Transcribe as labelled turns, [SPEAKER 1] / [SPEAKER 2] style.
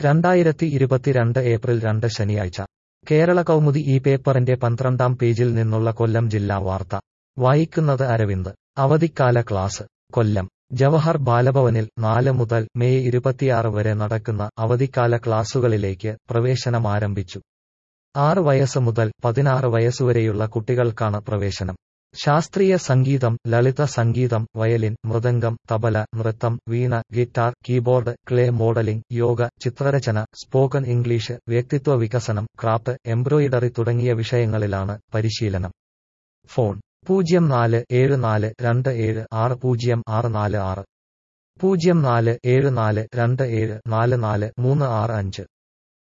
[SPEAKER 1] രണ്ടായിരത്തി ഇരുപത്തിരണ്ട് ഏപ്രിൽ രണ്ട് ശനിയാഴ്ച കേരള കൗമുദി ഈ പേപ്പറിന്റെ പന്ത്രണ്ടാം പേജിൽ നിന്നുള്ള കൊല്ലം ജില്ലാ വാർത്ത വായിക്കുന്നത് അരവിന്ദ് അവധിക്കാല ക്ലാസ് കൊല്ലം ജവഹർ ബാലഭവനിൽ നാല് മുതൽ മെയ് ഇരുപത്തിയാറ് വരെ നടക്കുന്ന അവധിക്കാല ക്ലാസുകളിലേക്ക് പ്രവേശനം ആരംഭിച്ചു ആറ് വയസ്സ് മുതൽ പതിനാറ് വയസ്സുവരെയുള്ള കുട്ടികൾക്കാണ് പ്രവേശനം ശാസ്ത്രീയ സംഗീതം ലളിത സംഗീതം വയലിൻ മൃദംഗം തബല നൃത്തം veena guitar keyboard clay modelling yoga ചിത്രരചന സ്പോക്കൺ ഇംഗ്ലീഷ് വ്യക്തിത്വ വികസനം ക്രാഫ്റ്റ് എംബ്രോയിഡറി തുടങ്ങിയ വിഷയങ്ങളിലാണ് പരിശീലനം ഫോൺ പൂജ്യം നാല് ഏഴ് നാല് രണ്ട് ഏഴ് ആറ് പൂജ്യം ആറ് നാല് ആറ് പൂജ്യം നാല് ഏഴ് നാല് രണ്ട് ഏഴ് നാല് നാല് മൂന്ന് ആറ് അഞ്ച്